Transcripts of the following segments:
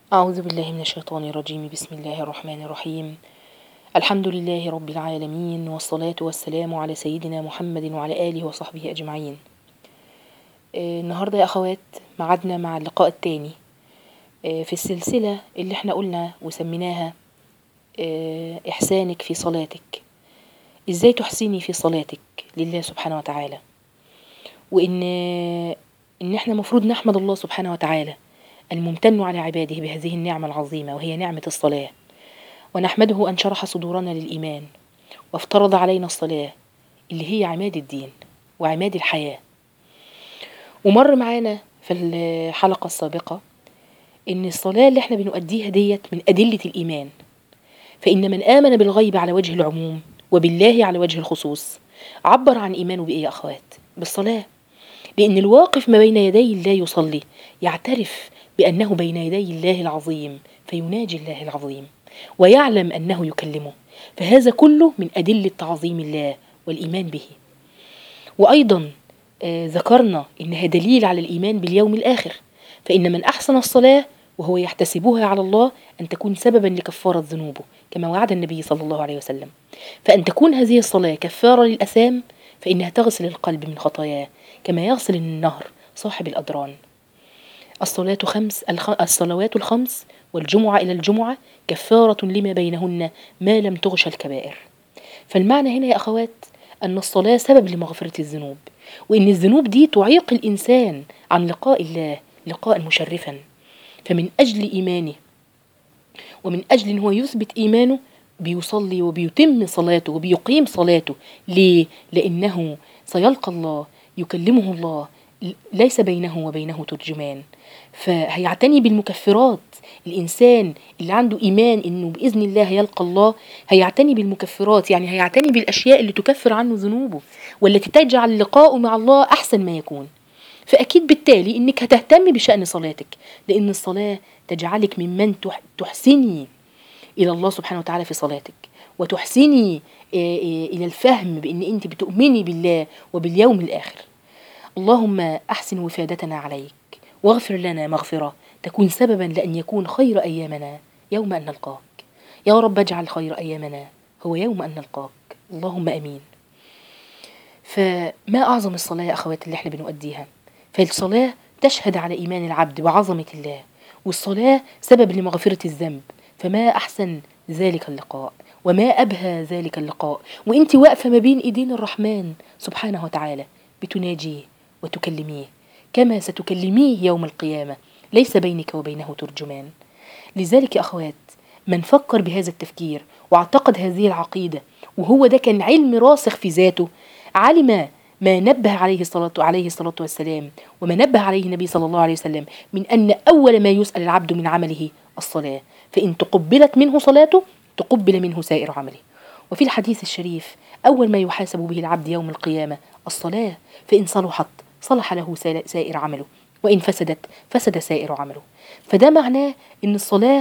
أعوذ بالله من الشيطان الرجيم بسم الله الرحمن الرحيم الحمد لله رب العالمين والصلاة والسلام على سيدنا محمد وعلى آله وصحبه أجمعين آه، النهاردة يا أخوات معدنا مع اللقاء التاني آه، في السلسلة اللي احنا قلنا وسميناها آه، إحسانك في صلاتك إزاي تحسني في صلاتك لله سبحانه وتعالى وإن إن احنا مفروض نحمد الله سبحانه وتعالى الممتن على عباده بهذه النعمة العظيمة وهي نعمة الصلاة ونحمده أن شرح صدورنا للإيمان وافترض علينا الصلاة اللي هي عماد الدين وعماد الحياة ومر معانا في الحلقة السابقة إن الصلاة اللي احنا بنؤديها ديت من أدلة الإيمان فإن من آمن بالغيب على وجه العموم وبالله على وجه الخصوص عبر عن إيمانه بإيه يا أخوات؟ بالصلاة لأن الواقف ما بين يدي الله يصلي يعترف بأنه بين يدي الله العظيم فيناجي الله العظيم ويعلم أنه يكلمه فهذا كله من أدلة تعظيم الله والإيمان به وأيضا آه، ذكرنا إنها دليل على الإيمان باليوم الآخر فإن من أحسن الصلاة وهو يحتسبها على الله أن تكون سببا لكفارة ذنوبه كما وعد النبي صلى الله عليه وسلم فأن تكون هذه الصلاة كفارة للأثام فإنها تغسل القلب من خطاياه كما يغسل النهر صاحب الأدران الصلاة خمس الخ... الصلوات الخمس والجمعة إلى الجمعة كفارة لما بينهن ما لم تغش الكبائر فالمعنى هنا يا أخوات أن الصلاة سبب لمغفرة الذنوب وإن الذنوب دي تعيق الإنسان عن لقاء الله لقاء مشرفا فمن أجل إيمانه ومن أجل أن هو يثبت إيمانه بيصلي وبيتم صلاته وبيقيم صلاته ليه؟ لأنه سيلقى الله يكلمه الله ليس بينه وبينه ترجمان فهيعتني بالمكفرات الإنسان اللي عنده إيمان إنه بإذن الله هيلقى الله هيعتني بالمكفرات يعني هيعتني بالأشياء اللي تكفر عنه ذنوبه والتي تجعل لقاؤه مع الله أحسن ما يكون فأكيد بالتالي إنك هتهتمي بشأن صلاتك لأن الصلاة تجعلك ممن تح- تحسني إلى الله سبحانه وتعالى في صلاتك وتحسني آه، آه، إلى الفهم بأن أنت بتؤمني بالله وباليوم الآخر اللهم أحسن وفادتنا عليك واغفر لنا مغفرة تكون سببا لأن يكون خير أيامنا يوم أن نلقاك يا رب اجعل خير أيامنا هو يوم أن نلقاك اللهم أمين فما أعظم الصلاة يا أخوات اللي احنا بنؤديها فالصلاة تشهد على إيمان العبد وعظمة الله والصلاة سبب لمغفرة الذنب فما أحسن ذلك اللقاء وما أبهى ذلك اللقاء وانت واقفة ما بين إيدين الرحمن سبحانه وتعالى بتناجيه وتكلميه كما ستكلميه يوم القيامة ليس بينك وبينه ترجمان لذلك يا أخوات من فكر بهذا التفكير واعتقد هذه العقيدة وهو ده كان علم راسخ في ذاته علم ما نبه عليه الصلاة عليه الصلاة والسلام وما نبه عليه النبي صلى الله عليه وسلم من أن أول ما يسأل العبد من عمله الصلاة فإن تقبلت منه صلاته تقبل منه سائر عمله وفي الحديث الشريف أول ما يحاسب به العبد يوم القيامة الصلاة فإن صلحت صلح له سا- سائر عمله وإن فسدت فسد سائر عمله فده معناه إن الصلاة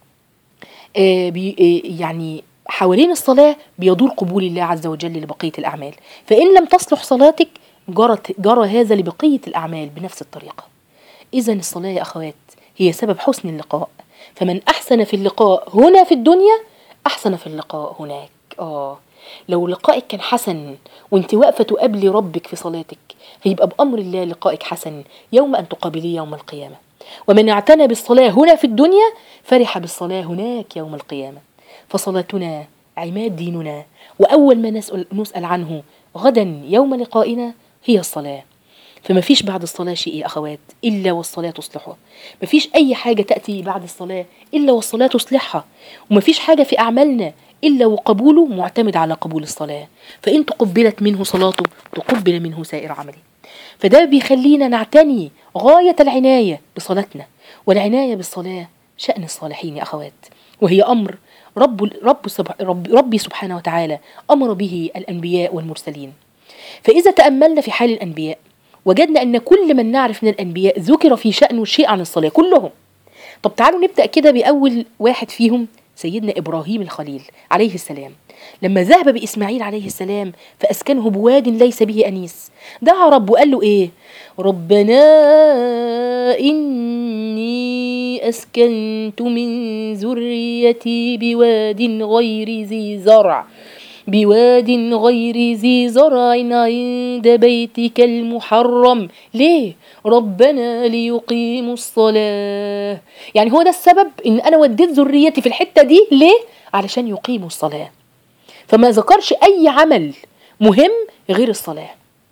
آه، بي آه، يعني حوالين الصلاة بيدور قبول الله عز وجل لبقية الأعمال فإن لم تصلح صلاتك جرت جرى هذا لبقية الأعمال بنفس الطريقة إذا الصلاة يا أخوات هي سبب حسن اللقاء فمن أحسن في اللقاء هنا في الدنيا أحسن في اللقاء هناك آه لو لقائك كان حسن وانت واقفة تقابلي ربك في صلاتك هيبقى بأمر الله لقائك حسن يوم أن تقابليه يوم القيامة ومن اعتنى بالصلاة هنا في الدنيا فرح بالصلاة هناك يوم القيامة فصلاتنا عماد ديننا وأول ما نسأل, نسأل عنه غدا يوم لقائنا هي الصلاة فما فيش بعد الصلاة شيء يا أخوات إلا والصلاة تصلحها ما فيش أي حاجة تأتي بعد الصلاة إلا والصلاة تصلحها وما فيش حاجة في أعمالنا إلا وقبوله معتمد على قبول الصلاة فإن تقبلت منه صلاته تقبل منه سائر عمله فده بيخلينا نعتني غاية العناية بصلاتنا والعناية بالصلاة شأن الصالحين يا أخوات وهي أمر رب رب سب- رب ربي سبحانه وتعالى أمر به الأنبياء والمرسلين فإذا تأملنا في حال الأنبياء وجدنا أن كل من نعرف من الأنبياء ذكر في شأنه شيء عن الصلاة كلهم طب تعالوا نبدأ كده بأول واحد فيهم سيدنا إبراهيم الخليل عليه السلام لما ذهب بإسماعيل عليه السلام فأسكنه بواد ليس به أنيس دعا رب وقال له إيه ربنا إني إني أسكنت من ذريتي بواد غير ذي زرع بواد غير ذي زرع عند بيتك المحرم ليه ربنا ليقيموا الصلاة يعني هو ده السبب ان انا وديت ذريتي في الحتة دي ليه علشان يقيموا الصلاة فما ذكرش اي عمل مهم غير الصلاة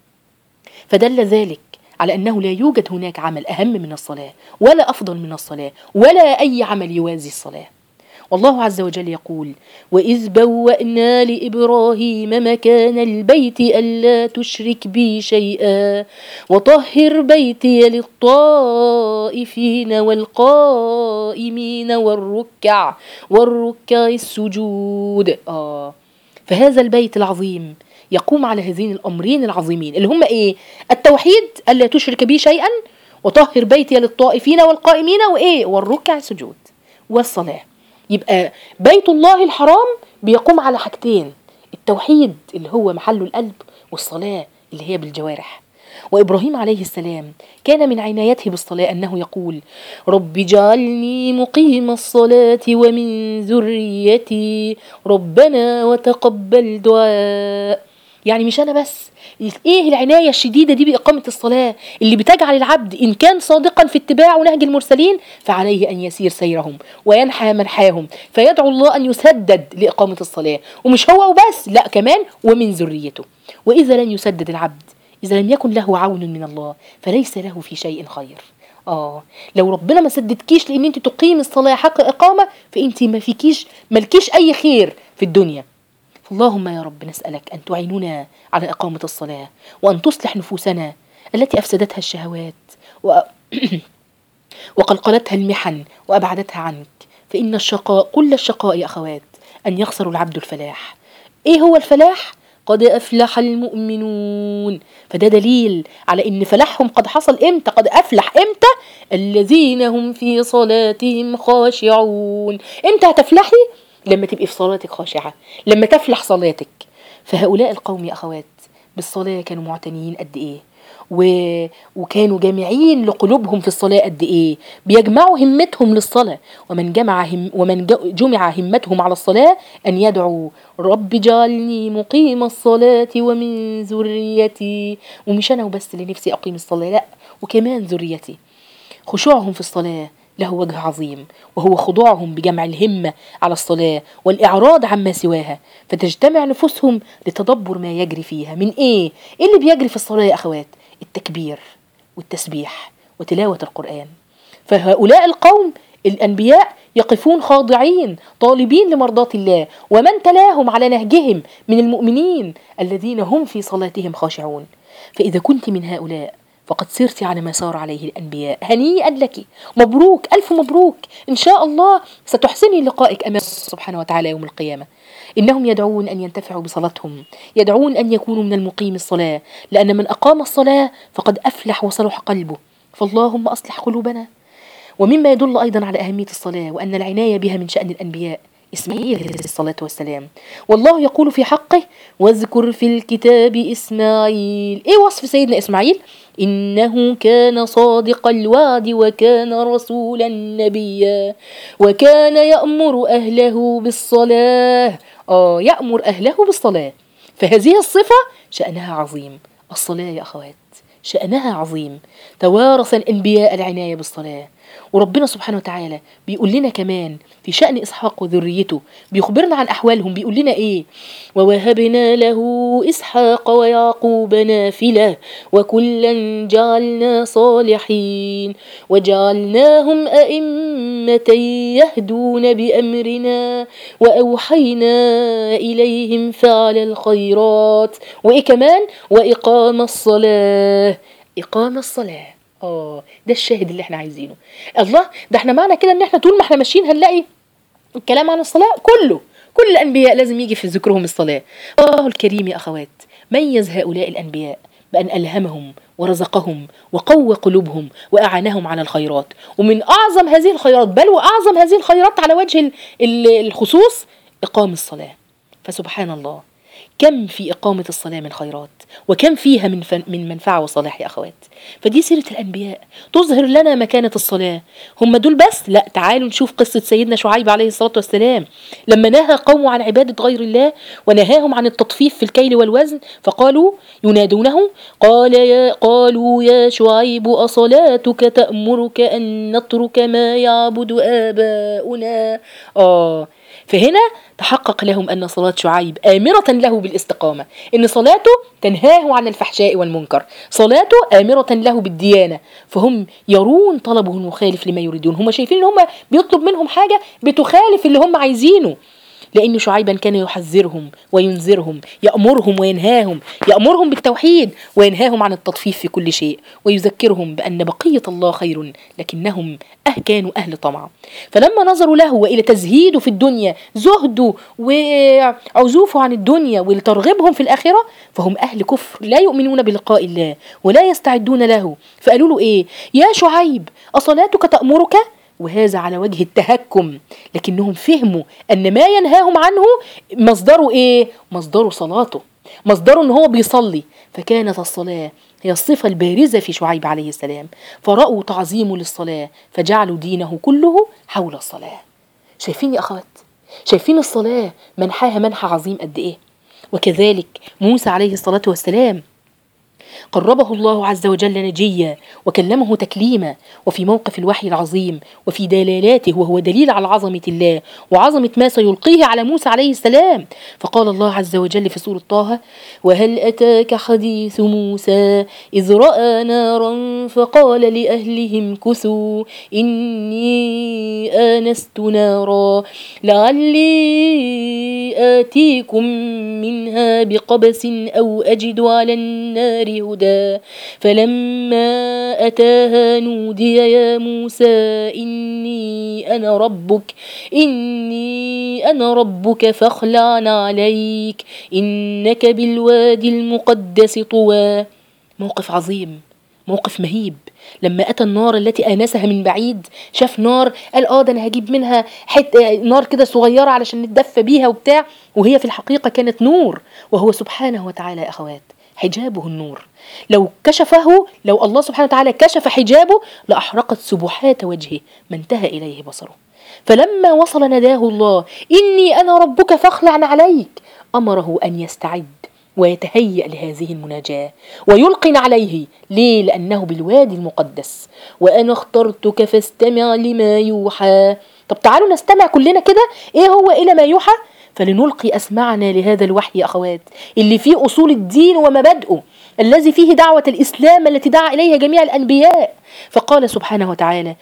فدل ذلك على أنه لا يوجد هناك عمل أهم من الصلاة ولا أفضل من الصلاة ولا أي عمل يوازي الصلاة والله عز وجل يقول وإذ بوأنا لإبراهيم مكان البيت ألا تشرك بي شيئا وطهر بيتي للطائفين والقائمين والركع والركع السجود آه فهذا البيت العظيم يقوم على هذين الأمرين العظيمين اللي هم إيه التوحيد ألا تشرك بي شيئا وطهر بيتي للطائفين والقائمين وإيه والركع السجود والصلاة يبقى بيت الله الحرام بيقوم على حاجتين التوحيد اللي هو محل القلب والصلاة اللي هي بالجوارح وإبراهيم عليه السلام كان من عنايته بالصلاة أنه يقول رب اجعلني مقيم الصلاة ومن ذريتي ربنا وتقبل دعاء يعني مش أنا بس ايه العنايه الشديده دي باقامه الصلاه اللي بتجعل العبد ان كان صادقا في اتباع نهج المرسلين فعليه ان يسير سيرهم وينحى منحاهم فيدعو الله ان يسدد لاقامه الصلاه ومش هو وبس لا كمان ومن ذريته واذا لم يسدد العبد اذا لم يكن له عون من الله فليس له في شيء خير اه لو ربنا ما سددكيش لان انت تقيم الصلاه حق اقامه فانت ما فيكيش ملكيش اي خير في الدنيا اللهم يا رب نسألك أن تعيننا على إقامة الصلاة وأن تصلح نفوسنا التي أفسدتها الشهوات و... وقلقلتها المحن وأبعدتها عنك فإن الشقاء كل الشقاء يا أخوات أن يخسر العبد الفلاح إيه هو الفلاح؟ قد أفلح المؤمنون فده دليل على إن فلاحهم قد حصل إمتى قد أفلح إمتى الذين هم في صلاتهم خاشعون إمتى هتفلحي لما تبقي في صلاتك خاشعة لما تفلح صلاتك فهؤلاء القوم يا أخوات بالصلاة كانوا معتنيين قد إيه و... وكانوا جامعين لقلوبهم في الصلاة قد إيه بيجمعوا همتهم للصلاة ومن جمع هم... ومن ج... جمع همتهم على الصلاة أن يدعوا رب اجعلني مقيم الصلاة ومن ذريتي ومش أنا وبس اللي نفسي أقيم الصلاة لا وكمان ذريتي خشوعهم في الصلاة له وجه عظيم وهو خضوعهم بجمع الهمة على الصلاة والإعراض عما سواها فتجتمع نفوسهم لتدبر ما يجري فيها من إيه؟ إيه اللي بيجري في الصلاة يا أخوات؟ التكبير والتسبيح وتلاوة القرآن فهؤلاء القوم الأنبياء يقفون خاضعين طالبين لمرضاة الله ومن تلاهم على نهجهم من المؤمنين الذين هم في صلاتهم خاشعون فإذا كنت من هؤلاء فقد سرت على ما سار عليه الأنبياء هنيئا لك مبروك ألف مبروك إن شاء الله ستحسني لقائك أمام سبحانه وتعالى يوم القيامة إنهم يدعون أن ينتفعوا بصلاتهم يدعون أن يكونوا من المقيم الصلاة لأن من أقام الصلاة فقد أفلح وصلح قلبه فاللهم أصلح قلوبنا ومما يدل أيضا على أهمية الصلاة وأن العناية بها من شأن الأنبياء إسماعيل عليه الصلاة والسلام والله يقول في حقه واذكر في الكتاب إسماعيل إيه وصف سيدنا إسماعيل إنه كان صادق الوعد وكان رسولا نبيا وكان يأمر أهله بالصلاة آه يأمر أهله بالصلاة فهذه الصفة شأنها عظيم الصلاة يا أخوات شأنها عظيم توارث الأنبياء العناية بالصلاة وربنا سبحانه وتعالى بيقول لنا كمان في شأن إسحاق وذريته بيخبرنا عن أحوالهم بيقول لنا إيه ووهبنا له إسحاق ويعقوب نافلة وكلا جعلنا صالحين وجعلناهم أئمة يهدون بأمرنا وأوحينا إليهم فعل الخيرات وإيه كمان وإقام الصلاة إقام الصلاة اه ده الشاهد اللي احنا عايزينه الله ده احنا معنى كده ان احنا طول ما احنا ماشيين هنلاقي الكلام عن الصلاة كله كل الأنبياء لازم يجي في ذكرهم الصلاة الله الكريم يا أخوات ميز هؤلاء الأنبياء بأن ألهمهم ورزقهم وقوى قلوبهم وأعانهم على الخيرات ومن أعظم هذه الخيرات بل وأعظم هذه الخيرات على وجه الخصوص إقام الصلاة فسبحان الله كم في إقامة الصلاة من خيرات وكم فيها من, من منفعة وصلاح يا أخوات فدي سيرة الأنبياء تظهر لنا مكانة الصلاة هم دول بس لا تعالوا نشوف قصة سيدنا شعيب عليه الصلاة والسلام لما نهى قومه عن عبادة غير الله ونهاهم عن التطفيف في الكيل والوزن فقالوا ينادونه قال يا قالوا يا شعيب أصلاتك تأمرك أن نترك ما يعبد آباؤنا آه فهنا تحقق لهم أن صلاة شعيب آمرة له بالاستقامة إن صلاته تنهاه عن الفحشاء والمنكر صلاته آمرة له بالديانة فهم يرون طلبه المخالف لما يريدون هم شايفين إن هم بيطلب منهم حاجة بتخالف اللي هم عايزينه لأن شعيبا كان يحذرهم وينذرهم يأمرهم وينهاهم يأمرهم بالتوحيد وينهاهم عن التطفيف في كل شيء ويذكرهم بأن بقية الله خير لكنهم أه كانوا أهل طمع فلما نظروا له وإلى تزهيده في الدنيا زهده وعزوفه عن الدنيا ولترغبهم في الآخرة فهم أهل كفر لا يؤمنون بلقاء الله ولا يستعدون له فقالوا له إيه يا شعيب أصلاتك تأمرك وهذا على وجه التهكم لكنهم فهموا ان ما ينهاهم عنه مصدره ايه مصدره صلاته مصدره ان هو بيصلي فكانت الصلاه هي الصفة البارزة في شعيب عليه السلام فرأوا تعظيمه للصلاة فجعلوا دينه كله حول الصلاة شايفين يا أخوات شايفين الصلاة منحاها منحى عظيم قد إيه وكذلك موسى عليه الصلاة والسلام قربه الله عز وجل نجيا وكلمه تكليما وفي موقف الوحي العظيم وفي دلالاته وهو دليل على عظمة الله وعظمة ما سيلقيه على موسى عليه السلام فقال الله عز وجل في سورة طه وهل أتاك حديث موسى إذ رأى نارا فقال لأهلهم كثوا إني آنست نارا لعلي آتيكم منها بقبس أو أجد على النار هدى فلما أتاها نودي يا موسى إني أنا ربك إني أنا ربك فاخلع عليك إنك بالوادي المقدس طوى موقف عظيم موقف مهيب لما اتى النار التي انسها من بعيد شاف نار قال اه ده انا هجيب منها حته نار كده صغيره علشان نتدفى بيها وبتاع وهي في الحقيقه كانت نور وهو سبحانه وتعالى يا اخوات حجابه النور لو كشفه لو الله سبحانه وتعالى كشف حجابه لاحرقت سبحات وجهه ما انتهى اليه بصره فلما وصل نداه الله اني انا ربك فاخلع عليك امره ان يستعد ويتهيأ لهذه المناجاة ويلقن عليه ليه لأنه بالوادي المقدس وأنا اخترتك فاستمع لما يوحى طب تعالوا نستمع كلنا كده ايه هو إلى ما يوحى فلنلقي أسمعنا لهذا الوحي يا أخوات اللي فيه أصول الدين ومبادئه الذي فيه دعوة الإسلام التي دعا إليها جميع الأنبياء فقال سبحانه وتعالى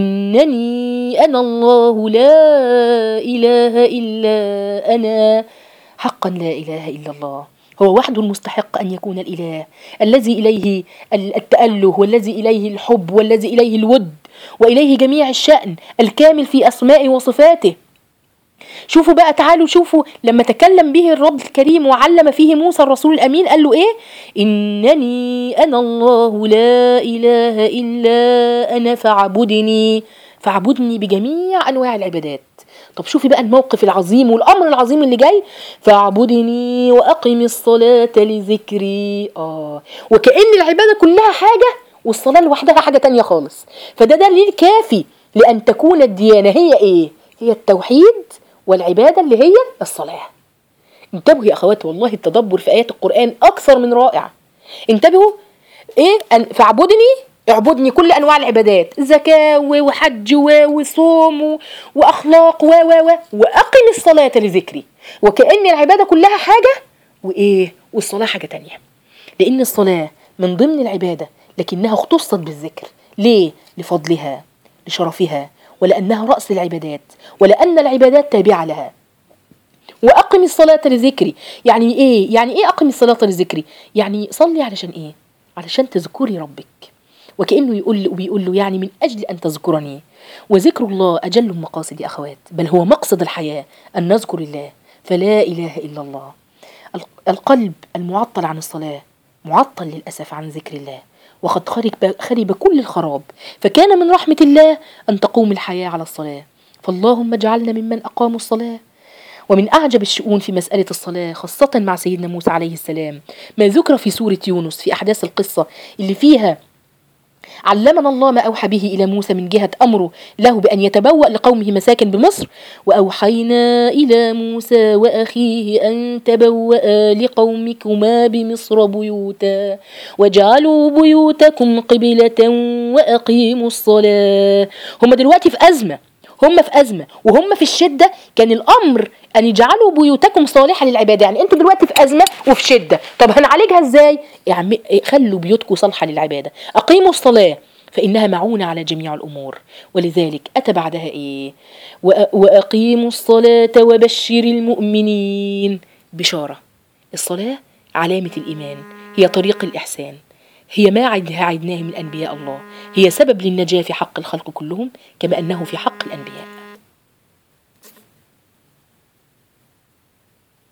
إنني أنا الله لا إله إلا أنا حقا لا إله إلا الله هو وحده المستحق أن يكون الإله الذي إليه التأله والذي إليه الحب والذي إليه الود وإليه جميع الشأن الكامل في أسمائه وصفاته شوفوا بقى تعالوا شوفوا لما تكلم به الرب الكريم وعلم فيه موسى الرسول الأمين قال له إيه إنني أنا الله لا إله إلا أنا فاعبدني فاعبدني بجميع أنواع العبادات طب شوفي بقى الموقف العظيم والامر العظيم اللي جاي فاعبدني واقم الصلاه لذكري اه وكأن العباده كلها حاجه والصلاه لوحدها حاجه تانية خالص فده دليل كافي لان تكون الديانه هي ايه هي التوحيد والعباده اللي هي الصلاه انتبهوا يا اخوات والله التدبر في ايات القران اكثر من رائع انتبهوا ايه أن فاعبدني اعبدني كل انواع العبادات زكاه وحج وصوم واخلاق و و و واقم الصلاه لذكري وكان العباده كلها حاجه وايه والصلاه حاجه تانية لان الصلاه من ضمن العباده لكنها اختصت بالذكر ليه لفضلها لشرفها ولانها راس العبادات ولان العبادات تابعه لها واقم الصلاه لذكري يعني ايه يعني ايه اقم الصلاه لذكري يعني صلي علشان ايه علشان تذكري ربك وكأنه يقول وبيقول له يعني من أجل أن تذكرني وذكر الله أجل المقاصد يا أخوات بل هو مقصد الحياة أن نذكر الله فلا إله إلا الله القلب المعطل عن الصلاة معطل للأسف عن ذكر الله وقد خرب, خرب كل الخراب فكان من رحمة الله أن تقوم الحياة على الصلاة فاللهم اجعلنا ممن أقاموا الصلاة ومن أعجب الشؤون في مسألة الصلاة خاصة مع سيدنا موسى عليه السلام ما ذكر في سورة يونس في أحداث القصة اللي فيها علمنا الله ما أوحى به إلى موسى من جهة أمره له بأن يتبوأ لقومه مساكن بمصر وأوحينا إلى موسى وأخيه أن تبوأ لقومكما بمصر بيوتا واجعلوا بيوتكم قبلة وأقيموا الصلاة هم دلوقتي في أزمة هم في أزمة وهم في الشدة كان الأمر أن يجعلوا بيوتكم صالحة للعبادة يعني أنتوا دلوقتي في أزمة وفي شدة طب هنعالجها إزاي؟ يعني خلوا بيوتكم صالحة للعبادة أقيموا الصلاة فإنها معونة على جميع الأمور ولذلك أتى بعدها إيه وأ- وأقيموا الصلاة وبشر المؤمنين بشارة الصلاة علامة الإيمان هي طريق الإحسان هي ما عدها عدناه من أنبياء الله هي سبب للنجاة في حق الخلق كلهم كما أنه في حق الأنبياء